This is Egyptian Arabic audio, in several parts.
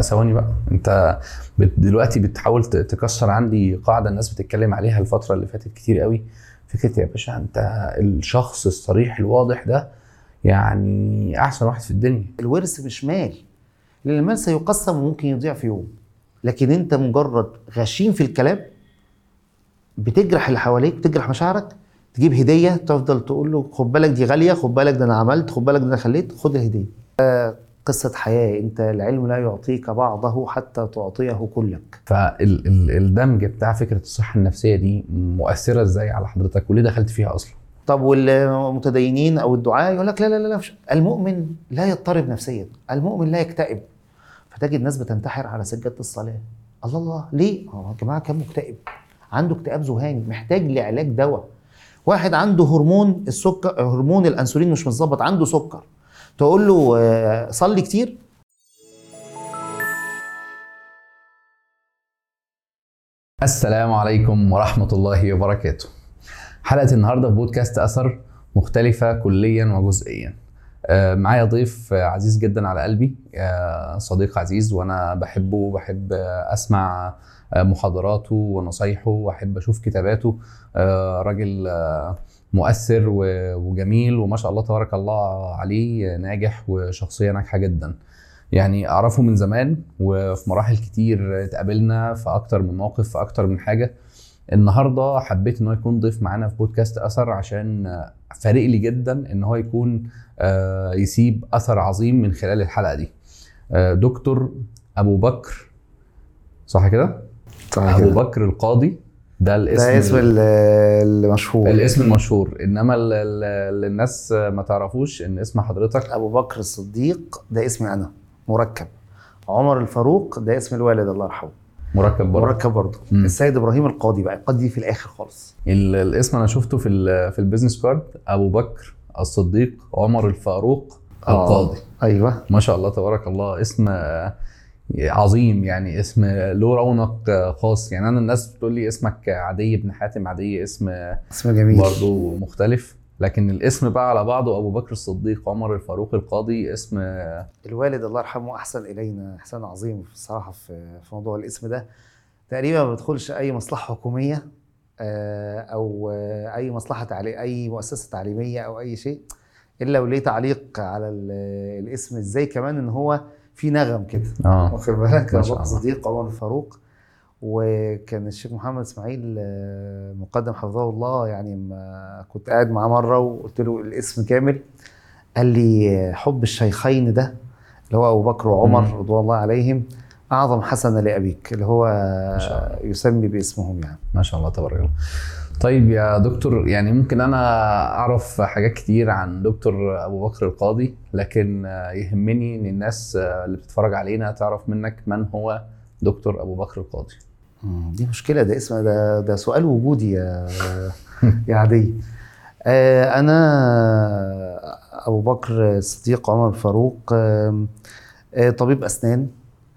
ثواني بقى انت بت- دلوقتي بتحاول ت- تكسر عندي قاعده الناس بتتكلم عليها الفتره اللي فاتت كتير قوي فكره يا باشا انت الشخص الصريح الواضح ده يعني احسن واحد في الدنيا الورث مش مال لان المال سيقسم وممكن يضيع في يوم لكن انت مجرد غشيم في الكلام بتجرح اللي حواليك بتجرح مشاعرك تجيب هديه تفضل تقول له خد بالك دي غاليه خد بالك ده انا عملت خد بالك ده انا خليت خد الهديه آه، قصه حياه انت العلم لا يعطيك بعضه حتى تعطيه كلك فالدمج بتاع فكره الصحه النفسيه دي مؤثره ازاي على حضرتك وليه دخلت فيها اصلا طب والمتدينين او الدعاء يقول لك لا لا لا لا مش- المؤمن لا يضطرب نفسيا المؤمن لا يكتئب فتجد ناس بتنتحر على سجاده الصلاه الله الله ليه هو يا جماعه كان مكتئب عنده اكتئاب ذهاني محتاج لعلاج دواء واحد عنده هرمون السكر هرمون الانسولين مش متظبط عنده سكر تقول له آه، صلي كتير السلام عليكم ورحمة الله وبركاته. حلقة النهاردة في بودكاست أثر مختلفة كليا وجزئيا. آه، معايا ضيف آه، عزيز جدا على قلبي آه، صديق عزيز وأنا بحبه وبحب آه، أسمع آه، محاضراته ونصايحه وأحب أشوف كتاباته آه، راجل آه، مؤثر و- وجميل وما شاء الله تبارك الله عليه آه، ناجح وشخصية ناجحة جدا. يعني اعرفه من زمان وفي مراحل كتير اتقابلنا في اكتر من موقف في اكتر من حاجه النهارده حبيت ان هو يكون ضيف معانا في بودكاست اثر عشان فارق لي جدا ان هو يكون آه، يسيب اثر عظيم من خلال الحلقه دي آه، دكتور ابو بكر صح كده ابو بكر القاضي ده الاسم ده اسم ال- المشهور الاسم المشهور انما ال- ال- اللي الناس ما تعرفوش ان اسم حضرتك ابو بكر الصديق ده اسمي انا مركب عمر الفاروق ده اسم الوالد الله يرحمه مركب برضه مركب برضه مم. السيد ابراهيم القاضي بقى القاضي في الاخر خالص ال- الاسم انا شفته في ال- في البيزنس كارد ابو بكر الصديق عمر الفاروق القاضي ايوه ما شاء الله تبارك الله اسم آه، عظيم يعني اسم له رونق آه، خاص يعني انا الناس بتقول لي اسمك عدي بن حاتم عدي اسم آه، اسم جميل برضه مختلف لكن الاسم بقى على بعضه ابو بكر الصديق عمر الفاروق القاضي اسم آه، الوالد الله يرحمه احسن الينا احسان عظيم الصراحه في في موضوع الاسم ده تقريبا ما بدخلش اي مصلحه حكوميه آه، او آه، اي مصلحه تعليم اي مؤسسه تعليميه او اي شيء الا وليه تعليق على ال- الاسم ازاي كمان ان هو في نغم كده اه واخد بالك ما ابو شاء بكر الله. الصديق عمر الفاروق وكان الشيخ محمد اسماعيل آه، مقدم حفظه الله يعني ما كنت قاعد معاه مره وقلت له الاسم كامل قال لي آه، حب الشيخين ده اللي هو ابو بكر وعمر مم. رضوان الله عليهم اعظم حسنه لابيك اللي هو شاء الله. آه، يسمي باسمهم يعني ما شاء الله تبارك الله طيب يا دكتور يعني ممكن انا اعرف حاجات كتير عن دكتور ابو بكر القاضي لكن آه، يهمني ان الناس آه، اللي بتتفرج علينا تعرف منك من هو دكتور ابو بكر القاضي مم، دي مشكله ده اسم ده ده سؤال وجودي يا يا عدي آه، انا ابو بكر الصديق عمر الفاروق آم، آه، طبيب اسنان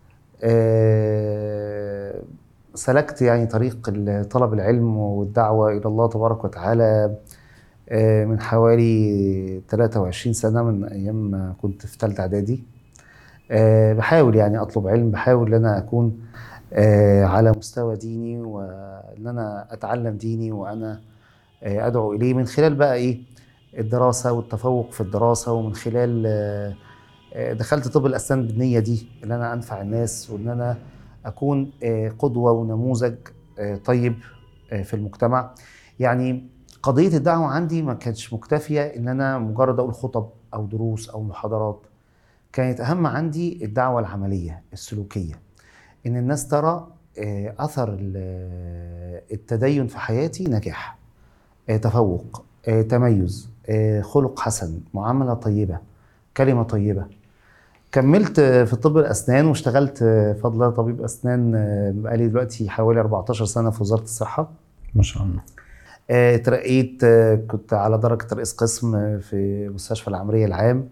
آه، سلكت يعني طريق طلب العلم والدعوه الى الله تبارك وتعالى آه، من حوالي 23 سنه من ايام ما كنت في ثالثه اعدادي آه، بحاول يعني اطلب علم بحاول ان انا اكون آه، على مستوى ديني وان انا اتعلم ديني وانا آه، ادعو اليه من خلال بقى ايه الدراسه والتفوق في الدراسه ومن خلال آه، آه، دخلت طب الاسنان بالنيه دي ان انا انفع الناس وان انا اكون آه، قدوه ونموذج آه، طيب آه، في المجتمع يعني قضيه الدعوه عندي ما كانتش مكتفيه ان انا مجرد اقول خطب او دروس او محاضرات كانت اهم عندي الدعوه العمليه السلوكيه ان الناس ترى آه، اثر ال- التدين في حياتي نجاح آه، تفوق آه، تميز آه، خلق حسن معامله طيبه كلمه طيبه كملت آه، في طب الاسنان واشتغلت آه، بفضل الله طبيب اسنان آه، بقالي دلوقتي حوالي 14 سنه في وزاره الصحه ما شاء الله آه، اترقيت آه، كنت على درجة رئيس قسم آه، في مستشفى العملية العام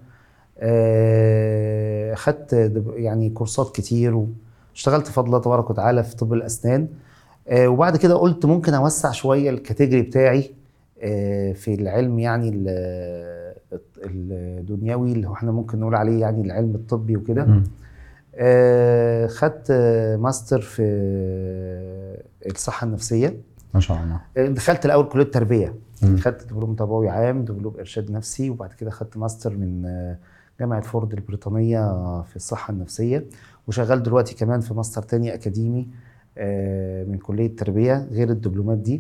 آه، خدت دب- يعني كورسات كتير واشتغلت بفضل الله تبارك وتعالى في طب الأسنان آه، وبعد كده قلت ممكن أوسع شوية الكاتيجوري بتاعي آه، في العلم يعني ال- الدنيوي اللي هو احنا ممكن نقول عليه يعني العلم الطبي وكده مم. آه، خدت آه، ماستر في آه، الصحه النفسيه ما شاء الله آه، دخلت الاول كليه تربيه مم. خدت دبلوم تربوي عام دبلوم ارشاد نفسي وبعد كده خدت ماستر من آه، جامعه فورد البريطانيه في الصحه النفسيه وشغال دلوقتي كمان في ماستر تاني اكاديمي آه، من كليه التربيه غير الدبلومات دي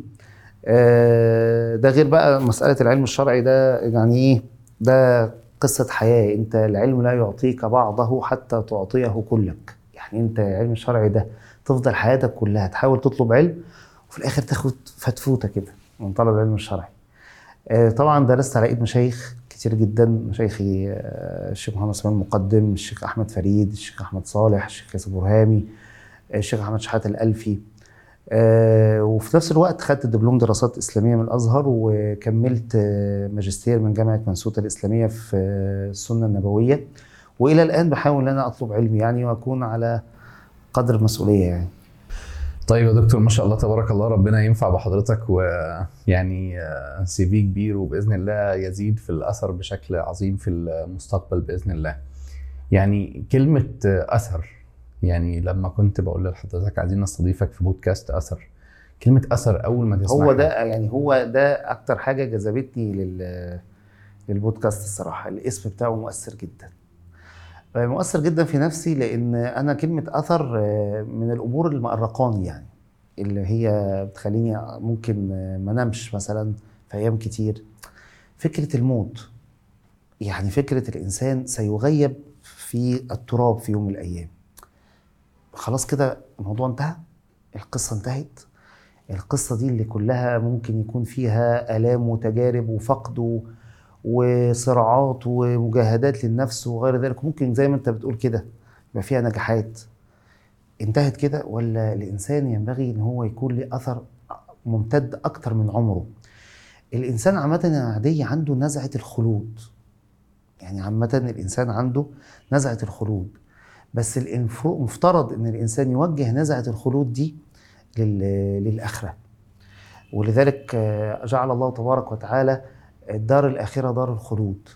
آه، ده غير بقى مساله العلم الشرعي ده يعني ايه ده قصه حياه انت العلم لا يعطيك بعضه حتى تعطيه كلك يعني انت العلم الشرعي ده تفضل حياتك كلها تحاول تطلب علم وفي الاخر تاخد فتفوته كده من طلب العلم الشرعي آه، طبعا درست على ايد مشايخ كتير جدا مشايخي آه، الشيخ محمد اسماعيل المقدم الشيخ احمد فريد الشيخ احمد صالح الشيخ ياسر برهامي آه، الشيخ احمد شحاته الالفي آه، وفي نفس الوقت خدت دبلوم دراسات اسلاميه من الازهر وكملت آه، ماجستير من جامعه منسوته الاسلاميه في آه، السنه النبويه والى الان بحاول ان انا اطلب علم يعني واكون على قدر المسؤوليه يعني طيب يا دكتور ما شاء الله تبارك الله ربنا ينفع بحضرتك ويعني سي في كبير وباذن الله يزيد في الاثر بشكل عظيم في المستقبل باذن الله. يعني كلمه آه، اثر يعني لما كنت بقول لحضرتك عايزين نستضيفك في بودكاست اثر كلمه اثر اول ما تسمعها هو ده يعني هو ده اكتر حاجه جذبتني لل للبودكاست الصراحه الاسم بتاعه مؤثر جدا آه، مؤثر جدا في نفسي لان انا كلمه اثر آه، من الامور اللي مقرقاني يعني اللي هي بتخليني ممكن آه، ما انامش مثلا في ايام كتير فكره الموت يعني فكره الانسان سيغيب في التراب في يوم من الايام خلاص كده الموضوع انتهى القصه انتهت القصة دي اللي كلها ممكن يكون فيها آلام وتجارب وفقد و- وصراعات ومجاهدات للنفس وغير ذلك ممكن زي ما انت بتقول كده يبقى فيها نجاحات انتهت كده ولا الإنسان ينبغي إن هو يكون له أثر ممتد أكتر من عمره الإنسان عامة العادية عنده نزعة الخلود يعني عامة الإنسان عنده نزعة الخلود بس الإنف- المفترض إن الإنسان يوجه نزعة الخلود دي لل- للآخرة ولذلك آه، جعل الله تبارك وتعالى الدار الآخرة دار الخلود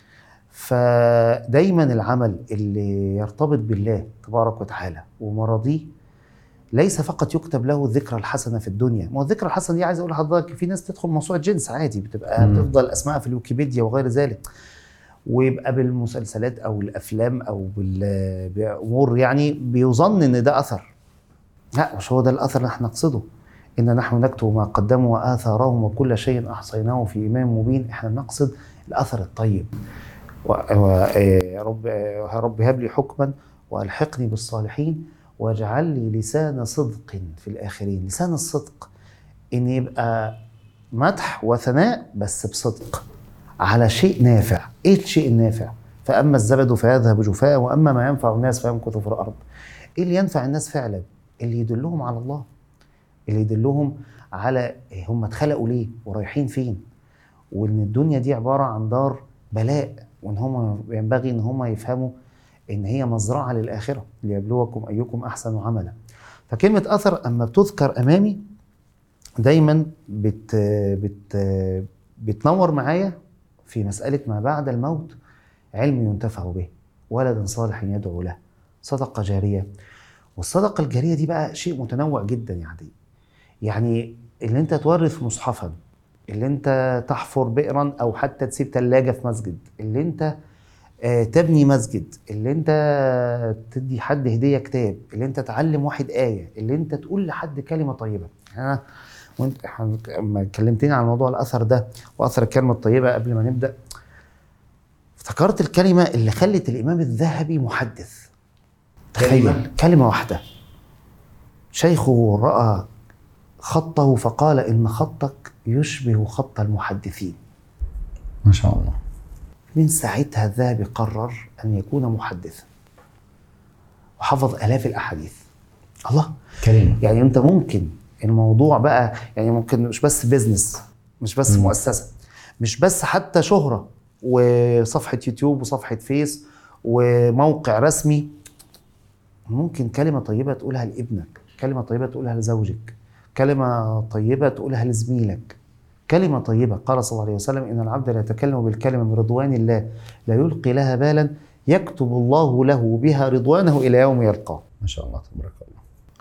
فدايما العمل اللي يرتبط بالله تبارك وتعالى ومراضيه ليس فقط يكتب له الذكرى الحسنه في الدنيا ما هو الذكرى الحسنه دي عايز اقول لحضرتك في ناس تدخل موسوعه جنس عادي بتبقى مم. بتفضل اسمائها في الويكيبيديا وغير ذلك ويبقى بالمسلسلات او الافلام او بال- بامور يعني بيظن ان ده اثر لا مش هو ده الاثر اللي احنا نقصده ان نحن نكتب ما قدموا واثارهم وكل شيء احصيناه في امام مبين احنا نقصد الاثر الطيب و- و- يا رب يا رب هب لي حكما والحقني بالصالحين واجعل لي لسان صدق في الاخرين لسان الصدق ان يبقى مدح وثناء بس بصدق على شيء نافع ايه الشيء النافع فاما الزبد فيذهب جفاء واما ما ينفع الناس فيمكث في الارض ايه اللي ينفع الناس فعلا اللي يدلهم على الله اللي يدلهم على هم اتخلقوا ليه ورايحين فين وان الدنيا دي عباره عن دار بلاء وان هم ينبغي ان هم يفهموا ان هي مزرعه للاخره ليبلوكم ايكم احسن عملا فكلمه اثر اما بتذكر امامي دايما بت بت بتنور معايا في مساله ما بعد الموت علم ينتفع به ولد صالح يدعو له صدقه جاريه والصدقه الجاريه دي بقى شيء متنوع جدا يا عدي يعني اللي انت تورث مصحفا اللي انت تحفر بئرا او حتى تسيب ثلاجه في مسجد اللي انت آه، تبني مسجد اللي انت تدي حد هديه كتاب اللي انت تعلم واحد ايه اللي انت تقول لحد كلمه طيبه يعني انا وانت حن- لما كلمتني عن موضوع الاثر ده واثر الكلمه الطيبه قبل ما نبدا افتكرت الكلمه اللي خلت الامام الذهبي محدث تخيل كلمة؟ كلمه واحده شيخه راى خطه فقال ان خطك يشبه خط المحدثين ما شاء الله من ساعتها الذهبي قرر ان يكون محدثا وحفظ الاف الاحاديث الله كلمه يعني انت ممكن الموضوع بقى يعني ممكن مش بس بيزنس مش بس مم. مؤسسه مش بس حتى شهره وصفحه يوتيوب وصفحه فيس وموقع رسمي ممكن كلمه طيبه تقولها لابنك كلمه طيبه تقولها لزوجك كلمه طيبه تقولها لزميلك كلمه طيبه قال صلى الله عليه وسلم ان العبد لا يتكلم بالكلمه من رضوان الله لا يلقي لها بالا يكتب الله له بها رضوانه الى يوم يلقاه ما شاء الله تبارك الله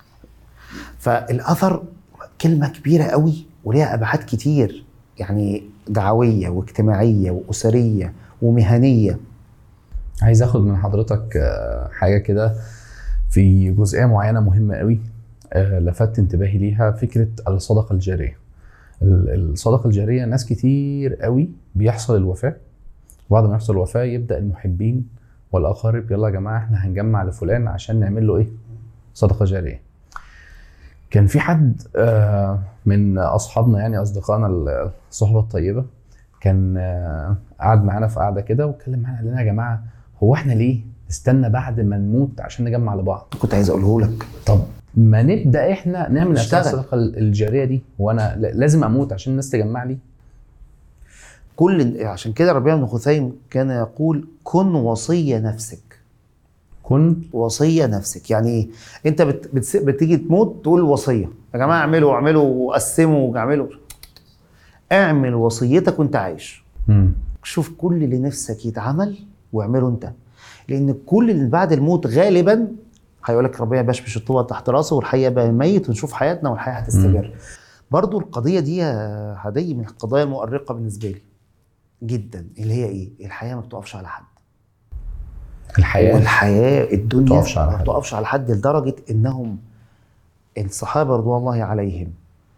فالاثر كلمه كبيره قوي وليها ابعاد كتير يعني دعويه واجتماعيه واسريه ومهنيه عايز اخد من حضرتك آه، حاجه كده في جزئيه معينه مهمه قوي آه، لفت انتباهي ليها فكره الصدقه الجاريه ال- الصدقه الجاريه ناس كتير قوي بيحصل الوفاه وبعد ما يحصل الوفاه يبدا المحبين والاقارب يلا يا جماعه احنا هنجمع لفلان عشان نعمل له ايه صدقه جاريه كان في حد آه، من اصحابنا يعني اصدقائنا الصحبه الطيبه كان آه، قعد معانا في قعده كده واتكلم معانا قال لنا يا جماعه هو احنا ليه نستنى بعد ما نموت عشان نجمع لبعض كنت عايز اقوله لك طب ما نبدا احنا نعمل نشتغل. أساس الصدقه الجاريه دي وانا ل- لازم اموت عشان الناس تجمع لي كل عشان كده ربيع بن خثيم كان يقول كن وصي نفسك كن وصيه نفسك يعني ايه انت بت... بتس... بتيجي تموت تقول وصيه يا جماعه اعملوا اعملوا وقسموا واعملوا اعمل وصيتك وانت عايش مم. شوف كل اللي نفسك يتعمل واعمله انت لان كل اللي بعد الموت غالبا هيقول لك ربنا بشبش الطوبه تحت راسه والحقيقه بقى ميت ونشوف حياتنا والحياه هتستمر برضو القضيه دي يا هدي من القضايا المؤرقه بالنسبه لي جدا اللي هي ايه الحياه ما بتقفش على حد الحياه والحياه الدنيا بتقفش على ما حد. بتقفش على حد لدرجه انهم الصحابه رضوان الله عليهم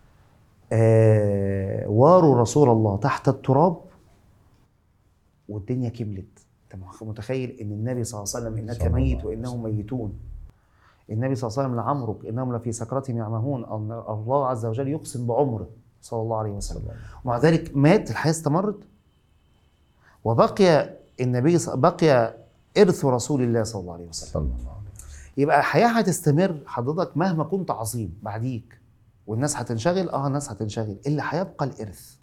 آه واروا رسول الله تحت التراب والدنيا كملت انت متخيل ان النبي صلى الله عليه وسلم انك صلى الله ميت عليه وانهم ميتون النبي صلى الله عليه وسلم لعمرك انهم لفي سكرتهم يعمهون ان الله عز وجل يقسم بعمره صلى الله عليه وسلم ومع ذلك مات الحياه استمرت وبقي النبي ص- بقي ارث رسول الله صلى الله عليه وسلم صلى الله عليه وسلم يبقى الحياه هتستمر حضرتك مهما كنت عظيم بعديك والناس هتنشغل اه الناس هتنشغل اللي هيبقى الارث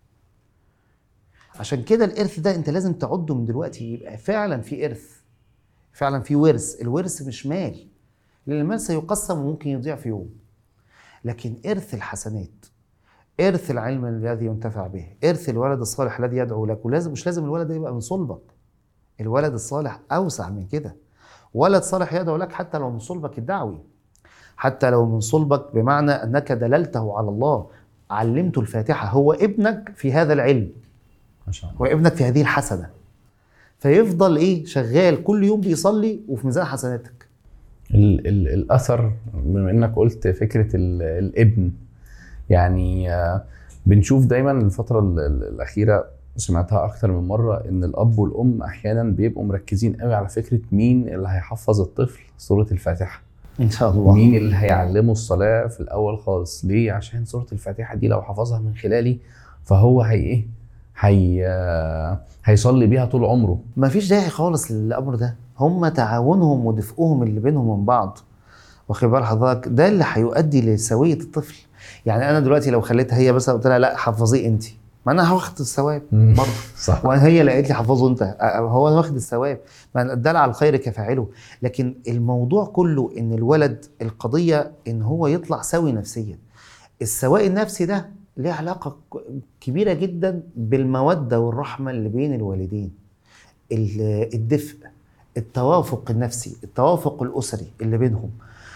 عشان كده الارث ده انت لازم تعده من دلوقتي يبقى فعلا في ارث فعلا في ورث الورث مش مال لان المال سيقسم وممكن يضيع في يوم لكن ارث الحسنات ارث العلم الذي ينتفع به ارث الولد الصالح الذي يدعو لك ولازم مش لازم الولد ده يبقى من صلبك الولد الصالح اوسع من كده ولد صالح يدعو لك حتى لو من صلبك الدعوي حتى لو من صلبك بمعنى انك دللته على الله علمته الفاتحه هو ابنك في هذا العلم ما شاء الله هو ابنك في هذه الحسنه فيفضل ايه شغال كل يوم بيصلي وفي ميزان حسناتك ال ال الاثر بما انك قلت فكره ال الابن يعني آه، بنشوف دايما الفتره ال- ال- الاخيره سمعتها اكتر من مره ان الاب والام احيانا بيبقوا مركزين قوي على فكره مين اللي هيحفظ الطفل سوره الفاتحه ان شاء الله مين اللي هيعلمه الصلاه في الاول خالص ليه عشان سوره الفاتحه دي لو حفظها من خلالي فهو هي ايه هي آه، هيصلي بيها طول عمره ما فيش داعي خالص للامر ده هم تعاونهم ودفئهم اللي بينهم وبين بعض واخد بال حضرتك ده اللي هيؤدي لسويه الطفل يعني انا دلوقتي لو خليتها هي مثلا قلت لها لا حفظيه انت ما انا هاخد الثواب مم. برضه صح وهي اللي قالت لي حفظه انت أ- هو انا واخد الثواب ما الدال على الخير كفاعله لكن الموضوع كله ان الولد القضيه ان هو يطلع سوي نفسيا السواء النفسي ده ليه علاقه ك- كبيره جدا بالموده والرحمه اللي بين الوالدين ال- الدفء التوافق النفسي التوافق الاسري اللي بينهم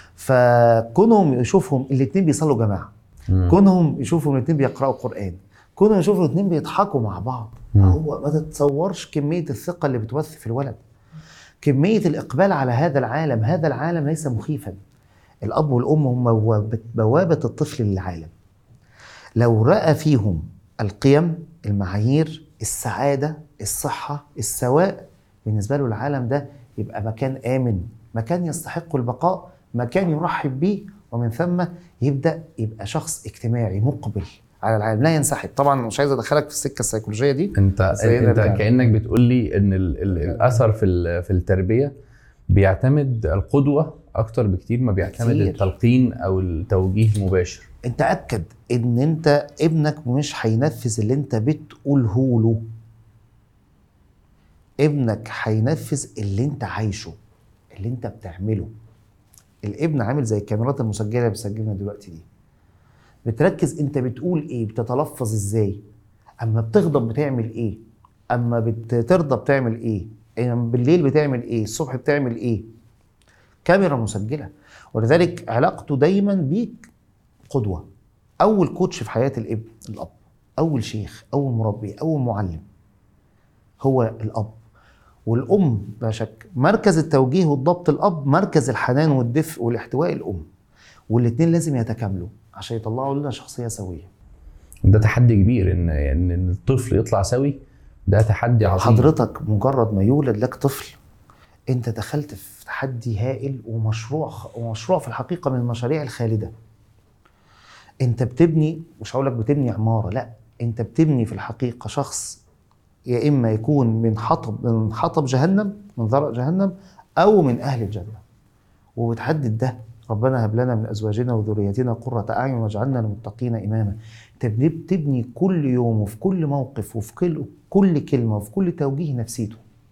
فكونهم يشوفهم الاثنين بيصلوا جماعه مم. كونهم يشوفوا الاثنين بيقراوا قران كونهم يشوفوا الاثنين بيضحكوا مع بعض مم. هو ما تتصورش كميه الثقه اللي بتوث في الولد كميه الاقبال على هذا العالم هذا العالم ليس مخيفا الاب والام هم بوابه بوابة الطفل للعالم لو راى فيهم القيم المعايير السعاده الصحه السواء بالنسبه له العالم ده يبقى مكان امن مكان يستحق البقاء مكان يرحب به ومن ثم يبدا يبقى شخص اجتماعي مقبل على العالم لا ينسحب طبعا مش عايز ادخلك في السكه السيكولوجيه دي انت بس هي انت نرجع. كانك بتقول لي ان ال ال الاثر في ال- في التربيه بيعتمد القدوه اكتر بكتير ما بيعتمد كتير. التلقين او التوجيه المباشر انت اكد ان انت ابنك مش هينفذ اللي انت بتقوله له ابنك هينفذ اللي انت عايشه اللي انت بتعمله الابن عامل زي الكاميرات المسجله اللي بتسجلنا دلوقتي دي بتركز انت بتقول ايه بتتلفظ ازاي اما بتغضب بتعمل ايه اما بترضى بتعمل ايه يعني بالليل بتعمل ايه الصبح بتعمل ايه كاميرا مسجله ولذلك علاقته دايما بيك قدوه اول كوتش في حياه الابن الاب اول شيخ اول مربي اول معلم هو الاب والام لا شك مركز التوجيه والضبط الاب مركز الحنان والدفء والاحتواء الام والاثنين لازم يتكاملوا عشان يطلعوا لنا شخصيه سويه ده تحدي كبير ان ان إن الطفل يطلع سوي ده تحدي عظيم حضرتك مجرد ما يولد لك طفل انت دخلت في تحدي هائل ومشروع ومشروع في الحقيقه من المشاريع الخالده انت بتبني مش هقول لك بتبني عماره لا انت بتبني في الحقيقه شخص يا اما يكون من حطب من حطب جهنم من ذرع جهنم او من اهل الجنه وبتحدد ده ربنا هب لنا من ازواجنا وذريتنا قرة اعين واجعلنا للمتقين اماما انت بن- بتبني كل يوم وفي كل موقف وفي كل كل كلمه وفي كل توجيه نفسيته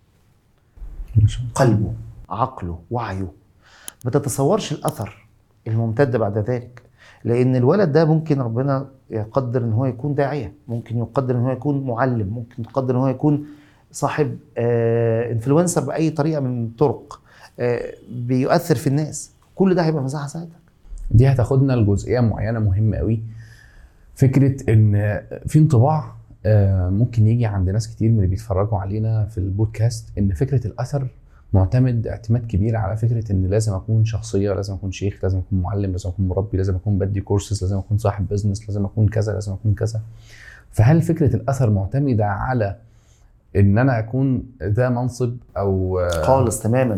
ما شاء الله. قلبه عقله وعيه ما تتصورش الاثر الممتد بعد ذلك لان الولد ده ممكن ربنا يقدر ان هو يكون داعيه ممكن يقدر ان هو يكون معلم ممكن يقدر ان هو يكون صاحب آه انفلونسر باي طريقه من الطرق آه بيؤثر في الناس كل ده هيبقى مساحه ساعتك دي هتاخدنا لجزئيه معينه مهمه قوي فكره ان في انطباع آه، ممكن يجي عند ناس كتير من اللي بيتفرجوا علينا في البودكاست ان فكره الاثر معتمد اعتماد كبير على فكره ان لازم اكون شخصيه لازم اكون شيخ لازم اكون معلم لازم اكون مربي لازم اكون بدي كورسز لازم اكون صاحب بزنس لازم اكون كذا لازم اكون كذا فهل فكره الاثر معتمده على ان انا اكون ذا منصب او آه، خالص تماما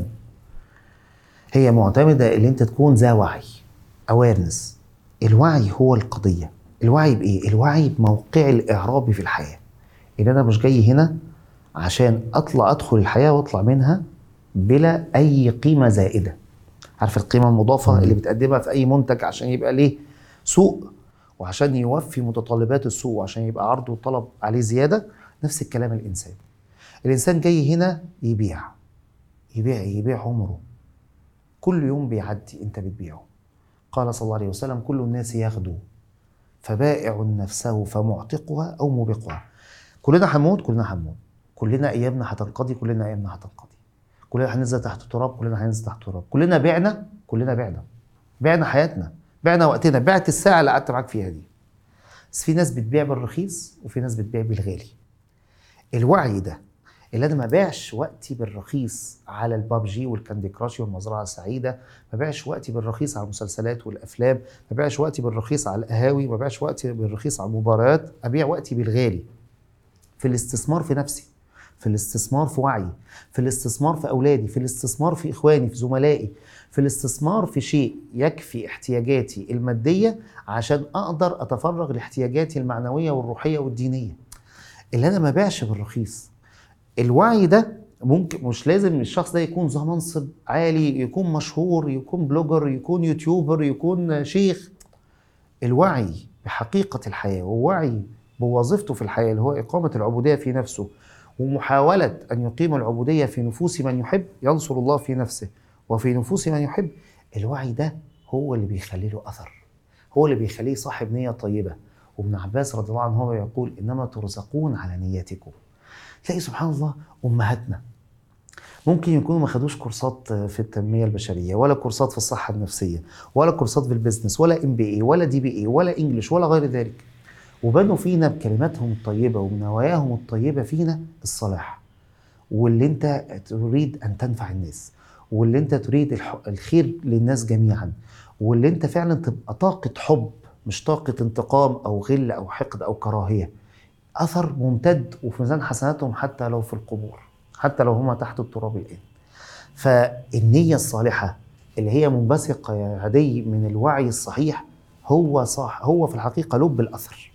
هي معتمده ان انت تكون ذا وعي اويرنس الوعي هو القضيه الوعي بايه الوعي بموقعي الاعرابي في الحياه ان انا مش جاي هنا عشان اطلع ادخل الحياه واطلع منها بلا اي قيمه زائده عارف القيمه المضافه مم. اللي بتقدمها في اي منتج عشان يبقى ليه سوق وعشان يوفي متطلبات السوق وعشان يبقى عرض وطلب عليه زياده نفس الكلام الانسان الانسان جاي هنا يبيع يبيع يبيع عمره كل يوم بيعدي انت بتبيعه قال صلى الله عليه وسلم كل الناس يغدو فبائع نفسه فمعتقها او موبقها كلنا هنموت كلنا هنموت كلنا ايامنا هتنقضي كلنا ايامنا هتنقضي كلنا هننزل تحت التراب كلنا هننزل تحت التراب كلنا بعنا كلنا بعنا بعنا حياتنا بعنا وقتنا بعت الساعه اللي قعدت معاك فيها دي بس في ناس بتبيع بالرخيص وفي ناس بتبيع بالغالي الوعي ده اللي انا ما بيعش وقتي بالرخيص على البابجي والكاندي كراش والمزرعه السعيده ما بيعش وقتي بالرخيص على المسلسلات والافلام ما بيعش وقتي بالرخيص على القهاوي ما بيعش وقتي بالرخيص على المباريات ابيع وقتي بالغالي في الاستثمار في نفسي في الاستثمار في وعي في الاستثمار في اولادي في الاستثمار في اخواني في زملائي في الاستثمار في شيء يكفي احتياجاتي الماديه عشان اقدر اتفرغ لاحتياجاتي المعنويه والروحيه والدينيه اللي انا ما بيعش بالرخيص الوعي ده ممكن مش لازم الشخص ده يكون ذو منصب عالي يكون مشهور يكون بلوجر يكون يوتيوبر يكون شيخ الوعي بحقيقة الحياة ووعي بوظيفته في الحياة اللي هو إقامة العبودية في نفسه ومحاولة أن يقيم العبودية في نفوس من يحب ينصر الله في نفسه وفي نفوس من يحب الوعي ده هو اللي بيخلي له أثر هو اللي بيخليه صاحب نية طيبة وابن عباس رضي الله عنه هو يقول إنما ترزقون على نيتكم تلاقي سبحان الله امهاتنا ممكن يكونوا ما خدوش كورسات في التنميه البشريه ولا كورسات في الصحه النفسيه ولا كورسات في البيزنس ولا ام بي اي ولا دي بي اي ولا انجلش ولا غير ذلك وبنوا فينا بكلماتهم الطيبه وبنواياهم الطيبه فينا الصلاح واللي انت تريد ان تنفع الناس واللي انت تريد الح- الخير للناس جميعا واللي انت فعلا تبقى طاقه حب مش طاقه انتقام او غل او حقد او كراهيه اثر ممتد وفي ميزان حسناتهم حتى لو في القبور حتى لو هما تحت التراب الان فالنيه الصالحه اللي هي منبثقه يا هدي من الوعي الصحيح هو صح هو في الحقيقه لب الاثر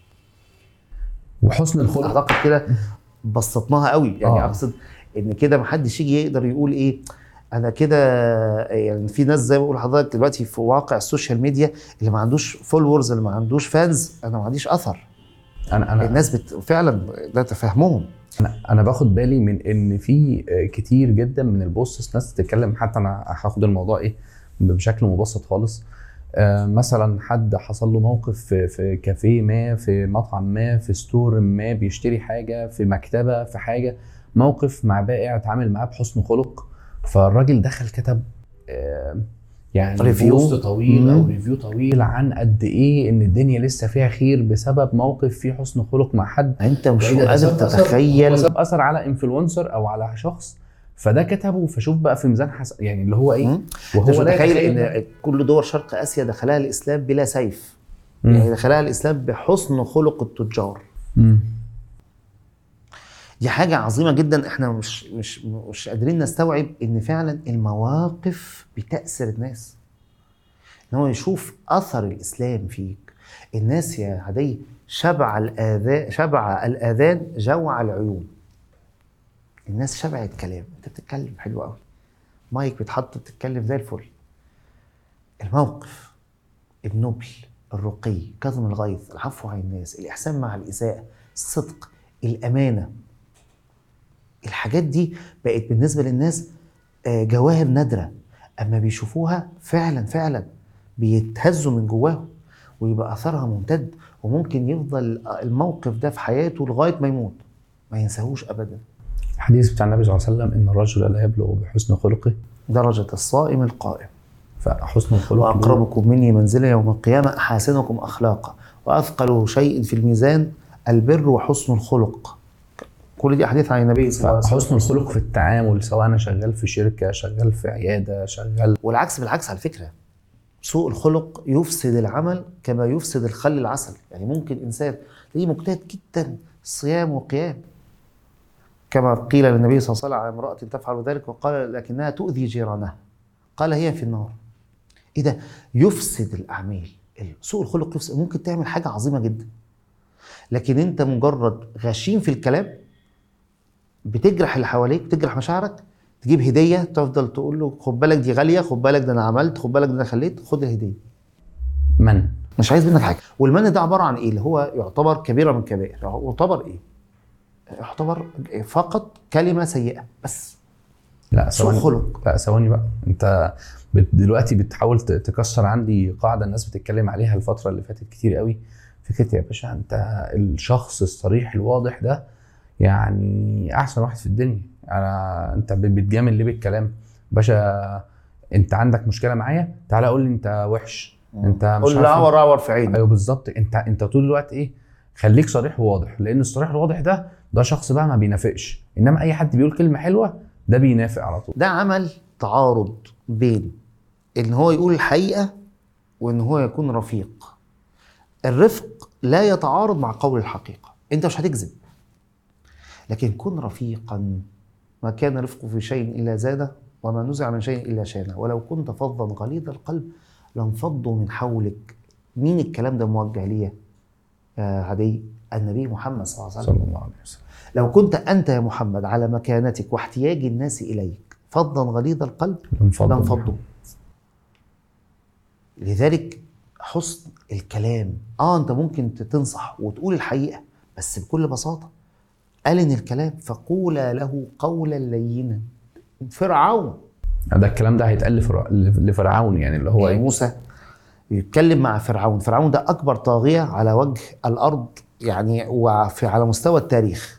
وحسن الخلق اعتقد كده بسطناها قوي يعني آه. اقصد ان كده محدش يجي يقدر يقول ايه انا كده يعني في ناس زي ما بقول لحضرتك دلوقتي في واقع السوشيال ميديا اللي ما عندوش فولورز اللي ما عندوش فانز انا ما عنديش اثر انا انا الناس بت... فعلا ده تفهمهم انا انا باخد بالي من ان في آه، كتير جدا من البوستس ناس تتكلم حتى انا هاخد الموضوع ايه بشكل مبسط خالص آه، مثلا حد حصل له موقف في في كافيه ما في مطعم ما في ستور ما بيشتري حاجه في مكتبه في حاجه موقف مع بائع اتعامل معاه بحسن خلق فالراجل دخل كتب آه، يعني ريفيو. بوست طويل او مم. ريفيو طويل عن قد ايه ان الدنيا لسه فيها خير بسبب موقف فيه حسن خلق مع حد انت مش وإيه ده؟ قادر ساب أثر- هو تتخيل ساب اثر على انفلونسر او على شخص فده كتبه فشوف بقى في ميزان حس... يعني اللي هو ايه مم. وهو انت مش لا متخيل يتخيل ان كل دول شرق اسيا دخلها الاسلام بلا سيف مم. يعني دخلها الاسلام بحسن خلق التجار مم. دي حاجة عظيمة جدا احنا مش مش مش قادرين نستوعب ان فعلا المواقف بتأثر الناس. ان هو يشوف اثر الاسلام فيك. الناس يا عدي شبع الاذان شبع الاذان جوع العيون. الناس شبعت كلام، انت بتتكلم حلو قوي. مايك بيتحط بتتكلم زي الفل. الموقف النبل الرقي كظم الغيظ العفو عن الناس الاحسان مع الاساءه الصدق الامانه الحاجات دي بقت بالنسبه للناس آه، جواهر نادره اما بيشوفوها فعلا فعلا بيتهزوا من جواهم ويبقى اثرها ممتد وممكن يفضل الموقف ده في حياته لغايه ما يموت ما ينساهوش ابدا الحديث بتاع النبي صلى الله عليه وسلم ان الرجل لا يبلغ بحسن خلقه درجه الصائم القائم فحسن الخلق واقربكم مني منزله يوم القيامه احاسنكم اخلاقا واثقل شيء في الميزان البر وحسن الخلق كل دي احاديث عن النبي صلى الله عليه وسلم حسن الخلق في التعامل سواء انا شغال في شركه شغال في عياده شغال والعكس بالعكس على فكره سوء الخلق يفسد العمل كما يفسد الخل العسل يعني ممكن انسان تلاقيه مجتهد جدا صيام وقيام كما قيل للنبي صلى الله عليه وسلم على امراه تفعل ذلك وقال لكنها تؤذي جيرانها قال هي في النار ايه ده يفسد الاعمال سوء الخلق يفسد ممكن تعمل حاجه عظيمه جدا لكن انت مجرد غشيم في الكلام بتجرح اللي حواليك بتجرح مشاعرك تجيب هديه تفضل تقول له خد بالك دي غاليه خد بالك ده انا عملت خد بالك ده انا خليت خد الهديه من مش عايز منك حاجه والمن ده عباره عن ايه اللي هو يعتبر كبيره من كبائر يعتبر ايه يعتبر فقط كلمه سيئه بس لا سوء ثواني خلق لا ثواني بقى انت بت- دلوقتي بتحاول ت- تكسر عندي قاعده الناس بتتكلم عليها الفتره اللي فاتت كتير قوي فكره يا باشا انت الشخص الصريح الواضح ده يعني احسن واحد في الدنيا انا انت ب- بتجامل ليه بالكلام باشا انت عندك مشكله معايا تعالى قول لي انت وحش انت مش قول له عارف اعور اعور في عيني ايوه بالظبط انت انت طول الوقت ايه خليك صريح وواضح لان الصريح الواضح ده ده شخص بقى ما بينافقش انما اي حد بيقول كلمه حلوه ده بينافق على طول ده عمل تعارض بين ان هو يقول الحقيقه وان هو يكون رفيق الرفق لا يتعارض مع قول الحقيقه انت مش هتكذب لكن كن رفيقا ما كان رفق في شيء الا زاده وما نزع من شيء الا شانه ولو كنت فظا غليظ القلب لانفضوا من حولك مين الكلام ده موجه ليه يا عدي النبي محمد صلى الله عليه وسلم صلى الله عليه وسلم لو كنت انت يا محمد على مكانتك واحتياج الناس اليك فظا غليظ القلب لانفضوا لانفضوا لذلك حسن الكلام اه انت ممكن تنصح وتقول الحقيقه بس بكل بساطه قال ان الكلام فقولا له قولا لينا فرعون ده الكلام ده هيتقال لفرع- لفرعون يعني اللي هو هو ايه موسى يتكلم مع فرعون فرعون ده اكبر طاغيه على وجه الارض يعني وفي على مستوى التاريخ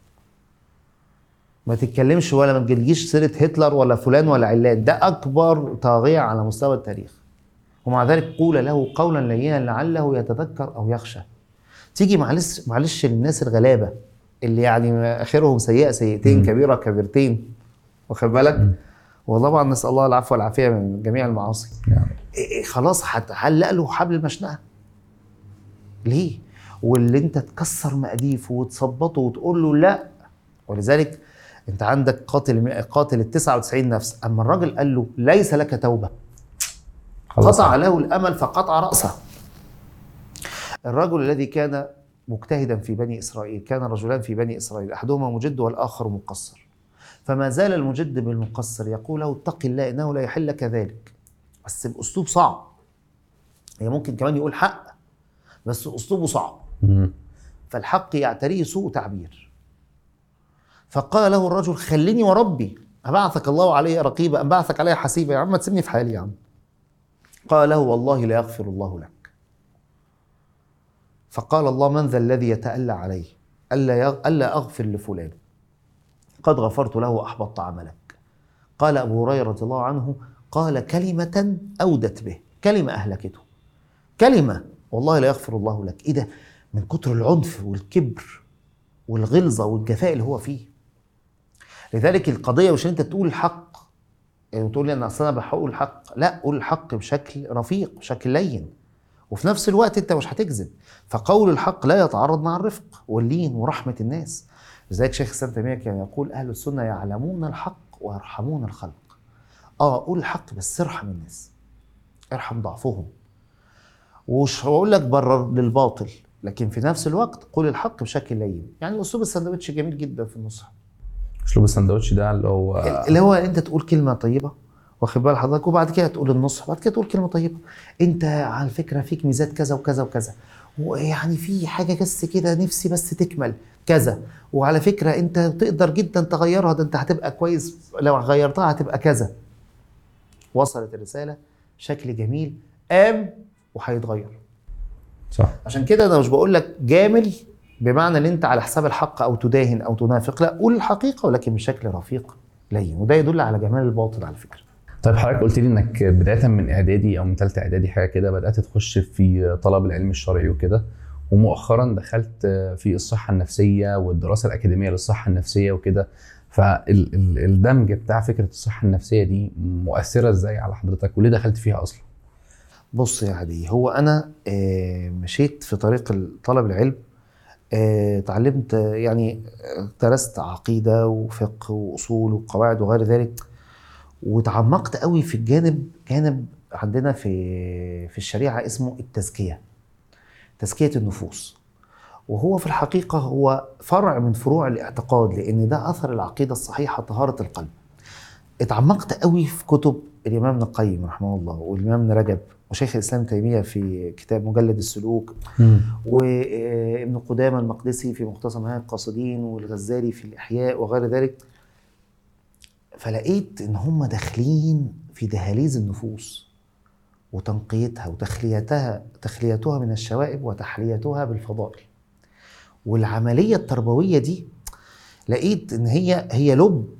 ما تتكلمش ولا ما تجيش سيره هتلر ولا فلان ولا علان ده اكبر طاغيه على مستوى التاريخ ومع ذلك قول له قولا لينا لعله يتذكر او يخشى تيجي معلش معلش للناس الغلابه اللي يعني اخرهم سيئه سيئتين مم. كبيره كبيرتين واخد بالك وطبعا نسال الله العفو والعافيه من جميع المعاصي يعني إيه إيه خلاص هتعلق له حبل المشنقه ليه واللي انت تكسر مقاديفه وتثبطه وتقول له لا ولذلك انت عندك قاتل قاتل ال 99 نفس اما الراجل قال له ليس لك توبه خلاص قطع له الامل فقطع راسه الرجل الذي كان مجتهدا في بني اسرائيل كان رجلان في بني اسرائيل احدهما مجد والاخر مقصر فما زال المجد بالمقصر يقول له اتق الله انه لا يحل لك ذلك بس باسلوب صعب هي ممكن كمان يقول حق بس اسلوبه صعب مم. فالحق يعتريه سوء تعبير فقال له الرجل خليني وربي أبعثك الله علي رقيبا أم بعثك علي حسيبا يا عم ما تسيبني في حالي يا عم قال له والله لا يغفر الله لك فقال الله من ذا الذي يتألى علي ألا يغ... ألا أغفر لفلان قد غفرت له وأحبطت عملك قال أبو هريرة رضي الله عنه قال كلمة أودت به كلمة أهلكته كلمة والله لا يغفر الله لك إيه ده من كتر العنف والكبر والغلظة والجفاء اللي هو فيه لذلك القضية مش إن أنت تقول الحق يعني تقول لي أنا أصل أنا بقول الحق لا قول الحق بشكل رفيق بشكل لين وفي نفس الوقت أنت مش هتكذب فقول الحق لا يتعارض مع الرفق واللين ورحمة الناس لذلك شيخ الإسلام تيمية كان يقول أهل السنة يعلمون الحق ويرحمون الخلق اه قول الحق بس ارحم الناس ارحم ضعفهم ومش هقول لك برر للباطل لكن في نفس الوقت قول الحق بشكل لين يعني اسلوب السندوتش جميل جدا في النصح اسلوب السندوتش ده اللي هو اللي هو انت تقول كلمه طيبه واخد بال حضرتك وبعد كده تقول النصح وبعد كده تقول كلمه طيبه انت على فكره فيك ميزات كذا وكذا وكذا ويعني في حاجه بس كده نفسي بس تكمل كذا وعلى فكره انت تقدر جدا تغيرها ده انت هتبقى كويس لو غيرتها هتبقى كذا وصلت الرساله بشكل جميل قام وهيتغير صح عشان كده انا مش بقول لك جامل بمعنى ان انت على حساب الحق او تداهن او تنافق لا قول الحقيقه ولكن بشكل رفيق لين وده يدل على جمال الباطل على فكره طيب حضرتك قلت لي انك بدايه من اعدادي او من ثالثه اعدادي حاجه كده بدات تخش في طلب العلم الشرعي وكده ومؤخرا دخلت في الصحه النفسيه والدراسه الاكاديميه للصحه النفسيه وكده فالدمج بتاع فكره الصحه النفسيه دي مؤثره ازاي على حضرتك وليه دخلت فيها اصلا؟ بص يا عدي هو انا آه، مشيت في طريق طلب العلم آه، اتعلمت آه، يعني آه، درست عقيده وفقه واصول وقواعد وغير ذلك وتعمقت قوي في الجانب جانب عندنا في في الشريعه اسمه التزكيه تزكيه النفوس وهو في الحقيقه هو فرع من فروع الاعتقاد لان ده اثر العقيده الصحيحه طهاره القلب اتعمقت قوي في كتب الامام ابن القيم رحمه الله والامام ابن رجب وشيخ الاسلام تيميه في كتاب مجلد السلوك وابن قدامة المقدسي في مختصر منهج القاصدين والغزالي في الإحياء وغير ذلك فلقيت إن هم داخلين في دهاليز النفوس وتنقيتها وتخليتها تخليتها من الشوائب وتحليتها بالفضائل والعملية التربوية دي لقيت إن هي هي لب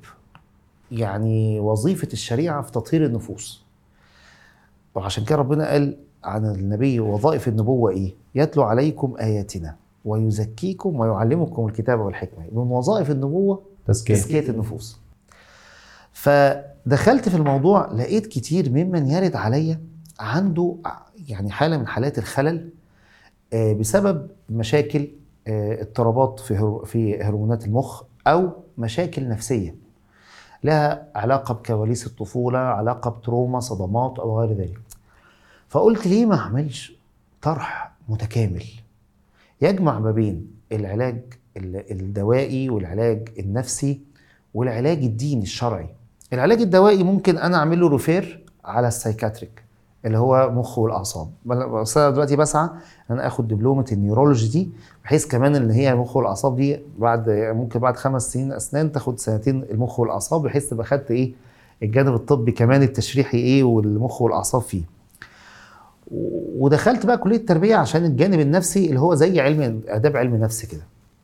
يعني وظيفة الشريعة في تطهير النفوس وعشان كده ربنا قال عن النبي وظائف النبوة إيه؟ يتلو عليكم آياتنا ويزكيكم ويعلمكم الكتاب والحكمة من وظائف النبوة تزكيه تزكية النفوس فدخلت في الموضوع لقيت كتير ممن يرد عليا عنده يعني حالة من حالات الخلل آه، بسبب مشاكل آه، اضطرابات في هرو- في هرمونات المخ أو مشاكل نفسية لها علاقة بكواليس الطفولة علاقة بتروما صدمات أو غير ذلك فقلت ليه ما أعملش طرح متكامل يجمع ما بين العلاج ال- الدوائي والعلاج النفسي والعلاج الديني الشرعي العلاج الدوائي ممكن انا اعمل له ريفير على السايكاتريك اللي هو مخ والاعصاب بل- بس انا دلوقتي بسعى ان انا اخد دبلومه النيورولوجي دي بحيث كمان ان هي المخ والاعصاب دي بعد ممكن بعد خمس سنين اسنان تاخد سنتين المخ والاعصاب بحيث تبقى خدت ايه الجانب الطبي كمان التشريحي ايه والمخ والاعصاب فيه و- ودخلت بقى كليه التربيه عشان الجانب النفسي اللي هو زي علم اداب علم نفس كده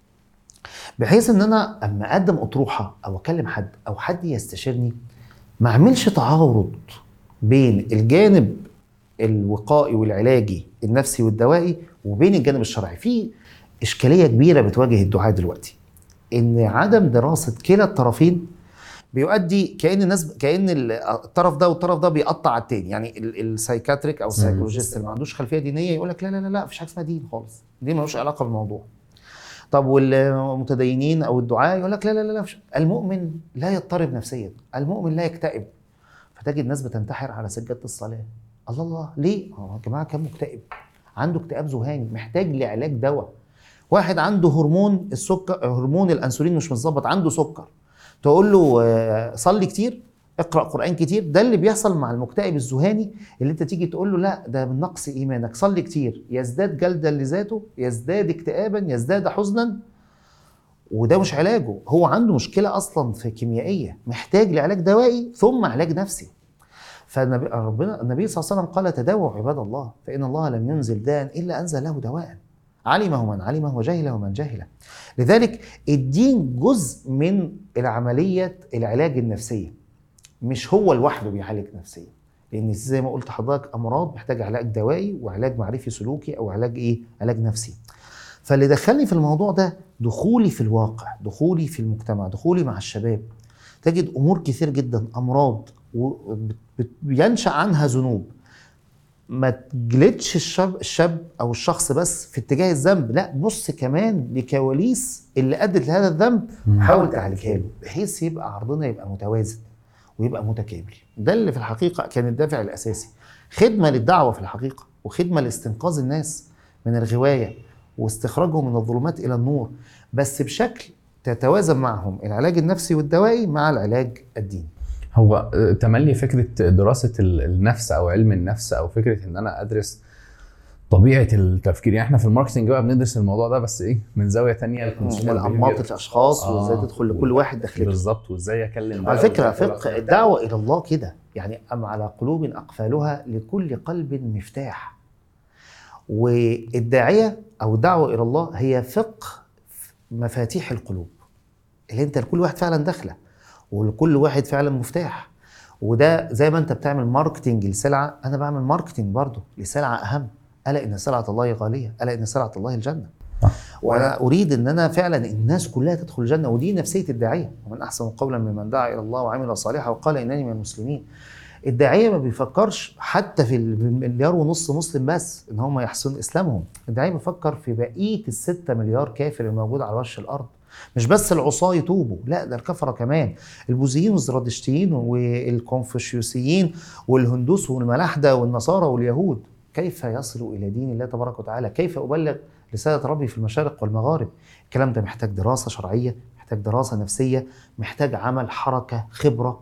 بحيث ان انا اما اقدم اطروحه او اكلم حد او حد يستشيرني ما اعملش تعارض بين الجانب الوقائي والعلاجي النفسي والدوائي وبين الجانب الشرعي في اشكاليه كبيره بتواجه الدعاة دلوقتي ان عدم دراسه كلا الطرفين بيؤدي كان الناس كان الطرف ده والطرف ده بيقطع على التاني يعني ال- السايكاتريك او السايكولوجيست اللي ما عندوش خلفيه دينيه يقول لك لا لا لا لا مفيش حاجه اسمها دين خالص دي ملوش علاقه بالموضوع طب والمتدينين او الدعاء يقول لك لا لا لا لا مفيش. المؤمن لا يضطرب نفسيا المؤمن لا يكتئب فتجد ناس بتنتحر على سجاده الصلاه الله الله ليه هو يا جماعه كان مكتئب عنده اكتئاب ذهاني محتاج لعلاج دواء واحد عنده هرمون السكر هرمون الانسولين مش متظبط عنده سكر تقول له آه، صلي كتير اقرا قران كتير ده اللي بيحصل مع المكتئب الذهاني اللي انت تيجي تقول له لا ده من نقص ايمانك صلي كتير يزداد جلدا لذاته يزداد اكتئابا يزداد حزنا وده مش علاجه هو عنده مشكله اصلا في كيميائيه محتاج لعلاج دوائي ثم علاج نفسي فالنبي ربنا النبي صلى الله عليه وسلم قال تداووا عباد الله فان الله لم ينزل داء الا انزل له دواء علمه من علمه وجهله من جهله لذلك الدين جزء من العملية العلاج النفسية مش هو لوحده بيعالج نفسيا لان زي ما قلت حضرتك امراض محتاجه علاج دوائي وعلاج معرفي سلوكي او علاج ايه علاج نفسي فاللي دخلني في الموضوع ده دخولي في الواقع دخولي في المجتمع دخولي مع الشباب تجد امور كثير جدا امراض وبت- بت- بينشا عنها ذنوب ما تجلدش الشاب الشاب او الشخص بس في اتجاه الذنب لا بص كمان لكواليس اللي ادت لهذا الذنب حاول تعالجها له بحيث يبقى عرضنا يبقى متوازن ويبقى متكامل ده اللي في الحقيقه كان الدافع الاساسي خدمه للدعوه في الحقيقه وخدمه لاستنقاذ الناس من الغوايه واستخراجهم من الظلمات الى النور بس بشكل تتوازن معهم العلاج النفسي والدوائي مع العلاج الديني هو آه، تملي فكره دراسه ال- النفس او علم النفس او فكره ان انا ادرس طبيعه التفكير يعني احنا في الماركتنج بقى بندرس الموضوع ده بس ايه من زاويه تانية الكونسيومر الانماط behavior. الاشخاص آه. وازاي تدخل لكل واحد داخلته بالظبط وازاي اكلم ده على فكره وإزاي فقه أكلم ده. الدعوه الى الله كده يعني ام على قلوب اقفالها لكل قلب مفتاح والداعيه او الدعوه الى الله هي فقه مفاتيح القلوب اللي انت لكل واحد فعلا داخله ولكل واحد فعلا مفتاح وده زي ما انت بتعمل ماركتنج لسلعه انا بعمل ماركتنج برضه لسلعه اهم الا ان سلعه الله غاليه الا ان سلعه الله الجنه صح. وانا اريد ان انا فعلا الناس كلها تدخل الجنه ودي نفسيه الداعيه ومن احسن قولا ممن دعا الى الله وعمل صالحا وقال انني من المسلمين الداعيه ما بيفكرش حتى في المليار ونص مسلم بس ان هم يحسن اسلامهم الداعيه بيفكر في بقيه الستة مليار كافر الموجود على وش الارض مش بس العصاة يتوبوا لا ده الكفرة كمان البوذيين والزرادشتيين والكونفوشيوسيين والهندوس والملاحدة والنصارى واليهود كيف يصلوا إلى دين الله تبارك وتعالى كيف أبلغ رسالة ربي في المشارق والمغارب الكلام ده محتاج دراسة شرعية محتاج دراسة نفسية محتاج عمل حركة خبرة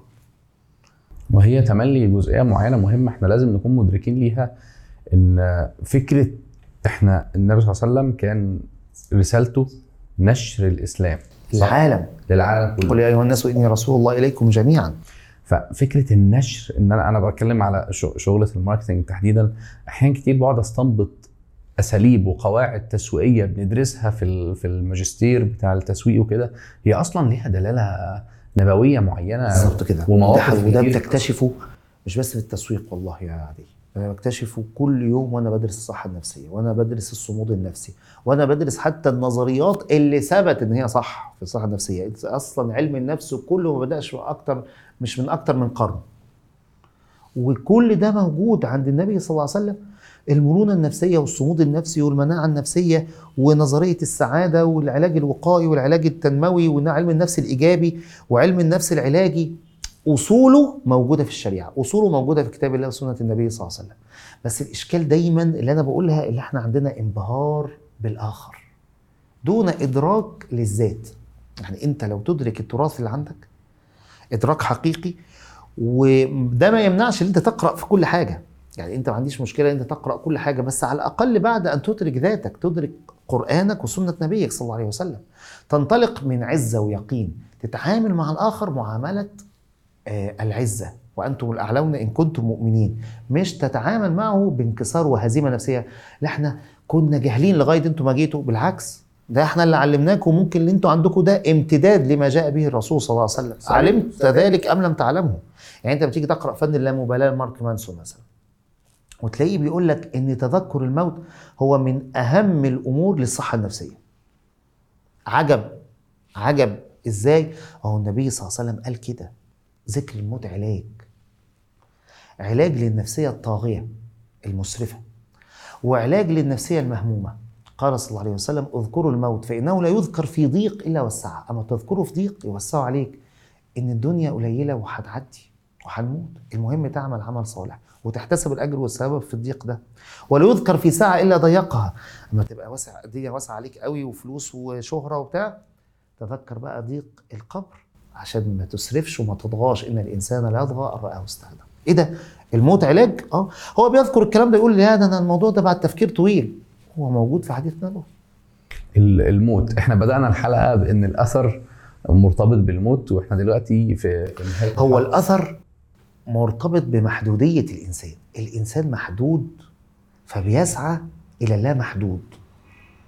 وهي تملي جزئيه معينه مهمه احنا لازم نكون مدركين ليها ان فكره احنا النبي صلى الله عليه وسلم كان رسالته نشر الاسلام صح؟ العالم للعالم كله قل يا أيها الناس إني رسول الله إليكم جميعا ففكره النشر ان انا انا بتكلم على ش- شغله الماركتنج تحديدا احيانا كتير بقعد استنبط اساليب وقواعد تسويقيه بندرسها في ال- في الماجستير بتاع التسويق وكده هي اصلا ليها دلاله نبويه معينه بالظبط كده ومواقف وده, وده كتير. بتكتشفه مش بس في التسويق والله يا عدي انا بكتشفه كل يوم وانا بدرس الصحه النفسيه وانا بدرس الصمود النفسي وانا بدرس حتى النظريات اللي ثبت ان هي صح في الصحه النفسيه اصلا علم النفس كله ما بداش اكتر مش من اكتر من قرن وكل ده موجود عند النبي صلى الله عليه وسلم المرونة النفسية والصمود النفسي والمناعة النفسية ونظرية السعادة والعلاج الوقائي والعلاج التنموي وعلم النفس الإيجابي وعلم النفس العلاجي أصوله موجودة في الشريعة أصوله موجودة في كتاب الله وسنة النبي صلى الله عليه وسلم بس الإشكال دايما اللي أنا بقولها اللي احنا عندنا انبهار بالآخر دون إدراك للذات يعني أنت لو تدرك التراث اللي عندك إدراك حقيقي وده ما يمنعش ان انت تقرا في كل حاجه يعني انت ما عنديش مشكله ان انت تقرا كل حاجه بس على الاقل بعد ان تدرك ذاتك تدرك قرانك وسنه نبيك صلى الله عليه وسلم تنطلق من عزه ويقين تتعامل مع الاخر معامله آه العزه وانتم الاعلون ان كنتم مؤمنين مش تتعامل معه بانكسار وهزيمه نفسيه لا احنا كنا جاهلين لغايه انتم ما جيتوا بالعكس ده احنا اللي علمناكم ممكن اللي انتوا عندكم ده امتداد لما جاء به الرسول صلى الله عليه وسلم صحيح. علمت ذلك ام لم تعلمه يعني انت بتيجي تقرا فن اللامبالاه لمارك مانسون مثلا وتلاقيه بيقول لك ان تذكر الموت هو من اهم الامور للصحه النفسيه عجب عجب ازاي هو النبي صلى الله عليه وسلم قال كده ذكر الموت علاج علاج للنفسيه الطاغيه المسرفه وعلاج للنفسيه المهمومه قال صلى الله عليه وسلم اذكروا الموت فانه لا يذكر في ضيق الا وسعه اما تذكره في ضيق يوسعه عليك ان الدنيا قليله وهتعدي وهنموت المهم تعمل عمل صالح وتحتسب الاجر والثواب في الضيق ده ولا يذكر في ساعه الا ضيقها اما تبقى واسع الدنيا واسعه عليك قوي وفلوس وشهره وبتاع تذكر بقى ضيق القبر عشان ما تسرفش وما تطغاش ان الانسان لا يطغى ان راه استغنى ايه ده الموت علاج اه هو بيذكر الكلام ده يقول لا ده انا الموضوع ده بعد تفكير طويل هو موجود في حديث نبوي ال- الموت احنا بدانا الحلقه بان الاثر مرتبط بالموت واحنا دلوقتي في في نهايه هو الحلقة. الاثر مرتبط بمحدوديه الانسان الانسان محدود فبيسعى الى اللا محدود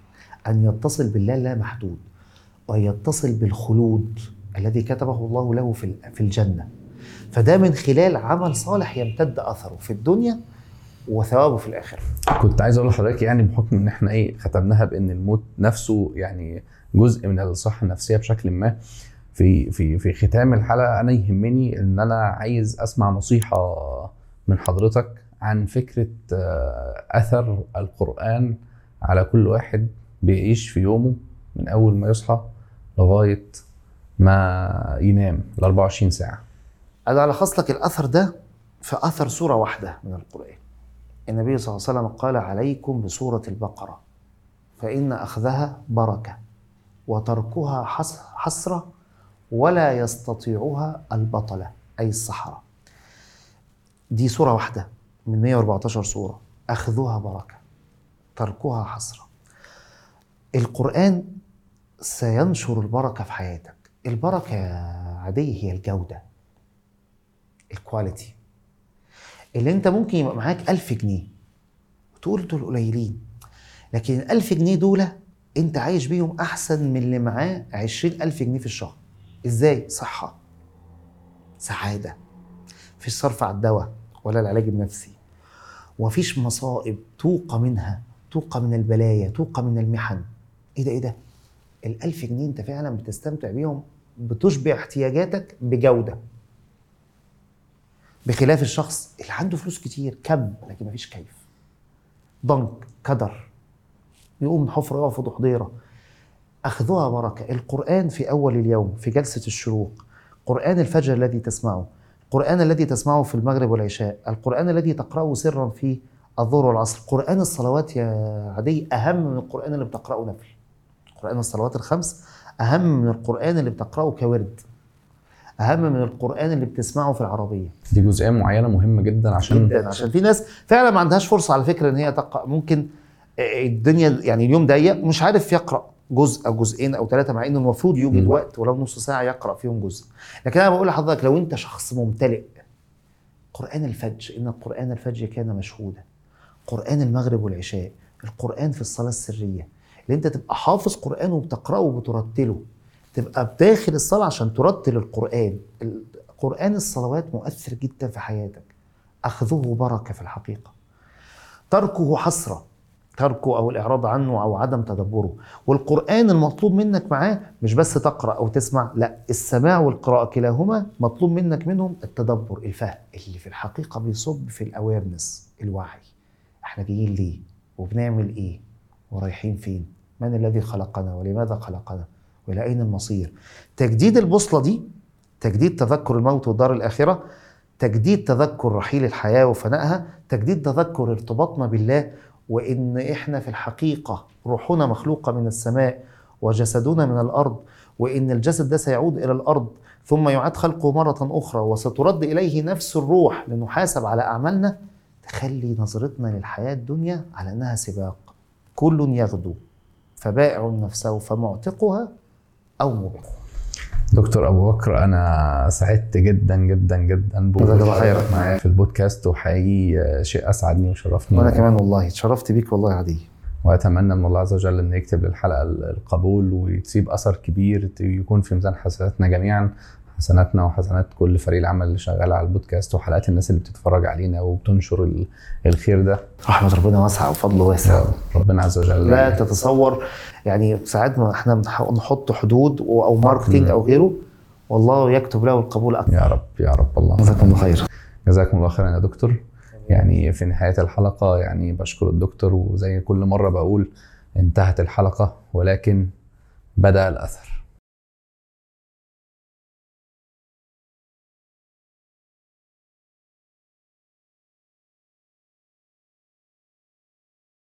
ان يتصل بالله لا محدود ويتصل بالخلود الذي كتبه الله له في في الجنه فده من خلال عمل صالح يمتد اثره في الدنيا وثوابه في الاخره كنت عايز اقول لحضرتك يعني بحكم ان احنا ايه ختمناها بان الموت نفسه يعني جزء من الصحه النفسيه بشكل ما في في في ختام الحلقه انا يهمني ان انا عايز اسمع نصيحه من حضرتك عن فكره آه، اثر القران على كل واحد بيعيش في يومه من اول ما يصحى لغايه ما ينام ال 24 ساعه انا الخص لك الاثر ده في اثر سوره واحده من القران النبي صلى الله عليه وسلم قال عليكم بسوره البقره فان اخذها بركه وتركها حس- حسره ولا يستطيعها البطله اي السحره دي سوره واحده من 114 سوره اخذها بركه تركها حسره القران سينشر البركه في حياتك البركه عاديه هي الجوده الكواليتي اللي انت ممكن يبقى معاك ألف جنيه وتقول دول قليلين لكن الألف جنيه دول انت عايش بيهم أحسن من اللي معاه عشرين ألف جنيه في الشهر إزاي؟ صحة سعادة مفيش صرف على الدواء ولا العلاج النفسي ومفيش مصائب توقى منها توقى من البلايا توقى من المحن ايه ده ايه ده الألف جنيه انت فعلا بتستمتع بيهم بتشبع احتياجاتك بجودة بخلاف الشخص اللي عنده فلوس كتير كم لكن مفيش كيف ضنك قدر يقوم من حفرة يقف في ضحضيرة أخذها بركة القرآن في أول اليوم في جلسة الشروق قرآن الفجر الذي تسمعه القرآن الذي تسمعه في المغرب والعشاء القرآن الذي تقرأه سرا في الظهر والعصر قرآن الصلوات يا عدي أهم من القرآن اللي بتقرأه نفل قرآن الصلوات الخمس أهم من القرآن اللي بتقرأه كورد أهم من القرآن اللي بتسمعه في العربية دي جزئيه معينه مهمه جدا عشان جدا عشان في ناس فعلا ما عندهاش فرصه على فكره ان هي تقرا ممكن آه، الدنيا يعني اليوم ضيق مش عارف يقرا جزء او جزئين او ثلاثه مع انه المفروض يوجد مم. وقت ولو نص ساعه يقرا فيهم جزء لكن انا بقول لحضرتك لو انت شخص ممتلئ قران الفجر ان قران الفجر كان مشهودا قران المغرب والعشاء القران في الصلاه السريه اللي انت تبقى حافظ قران وبتقراه وبترتله تبقى بداخل الصلاه عشان ترتل القران قران الصلوات مؤثر جدا في حياتك اخذه بركه في الحقيقه تركه حسره تركه او الاعراض عنه او عدم تدبره والقران المطلوب منك معاه مش بس تقرا او تسمع لا السماع والقراءه كلاهما مطلوب منك منهم التدبر الفهم اللي في الحقيقه بيصب في الاويرنس الوعي احنا جايين ليه وبنعمل ايه ورايحين فين من الذي خلقنا ولماذا خلقنا والى اين المصير تجديد البوصله دي تجديد تذكر الموت والدار الاخره تجديد تذكر رحيل الحياه وفنائها تجديد تذكر ارتباطنا بالله وان احنا في الحقيقه روحنا مخلوقه من السماء وجسدنا من الارض وان الجسد ده سيعود الى الارض ثم يعاد خلقه مره اخرى وسترد اليه نفس الروح لنحاسب على اعمالنا تخلي نظرتنا للحياه الدنيا على انها سباق كل يغدو فبائع نفسه فمعتقها او موبقها دكتور ابو بكر انا سعدت جدا جدا جدا جزاك الله بوجود خير. حضرتك معايا في البودكاست وحقيقي شيء اسعدني وشرفني وانا كمان والله اتشرفت بيك والله يا عدي واتمنى من الله عز وجل ان يكتب للحلقه القبول وتسيب اثر كبير يكون في ميزان حسناتنا جميعا حسناتنا وحسنات كل فريق العمل اللي شغال على البودكاست وحلقات الناس اللي بتتفرج علينا وبتنشر ال- الخير ده رحمه ربنا واسعه وفضله واسع ربنا عز وجل لا تتصور يعني ساعات ما احنا بنح- نحط حدود و- او ماركتينج او غيره والله يكتب له القبول اكثر يا رب يا رب الله جزاكم الله خير جزاكم الله خيرا يا دكتور يعني في نهاية الحلقة يعني بشكر الدكتور وزي كل مرة بقول انتهت الحلقة ولكن بدأ الأثر